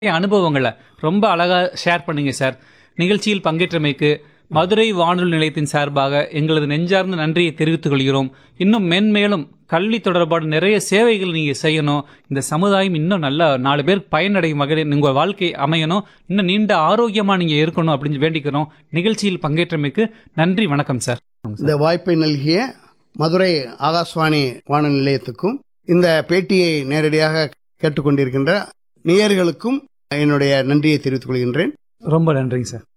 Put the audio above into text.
நிறைய அனுபவங்களை ரொம்ப அழகா ஷேர் பண்ணீங்க சார் நிகழ்ச்சியில் பங்கேற்றமைக்கு மதுரை வானொலி நிலையத்தின் சார்பாக எங்களது நெஞ்சார்ந்த நன்றியை தெரிவித்துக் கொள்கிறோம் இன்னும் மென்மேலும் கல்வி தொடர்பான நிறைய சேவைகள் நீங்க செய்யணும் இந்த சமுதாயம் இன்னும் நல்ல நாலு பேர் பயனடையும் வகையில் உங்க வாழ்க்கை அமையணும் இன்னும் நீண்ட ஆரோக்கியமா நீங்க இருக்கணும் அப்படின்னு வேண்டிக்கிறோம் நிகழ்ச்சியில் பங்கேற்றமைக்கு நன்றி வணக்கம் சார் இந்த வாய்ப்பை நல்கிய மதுரை ஆகாஷ்வாணி வானொலி நிலையத்துக்கும் இந்த பேட்டியை நேரடியாக கேட்டுக்கொண்டிருக்கின்ற நேயர்களுக்கும் என்னுடைய நன்றியை தெரிவித்துக் கொள்கின்றேன் ரொம்ப நன்றிங்க சார்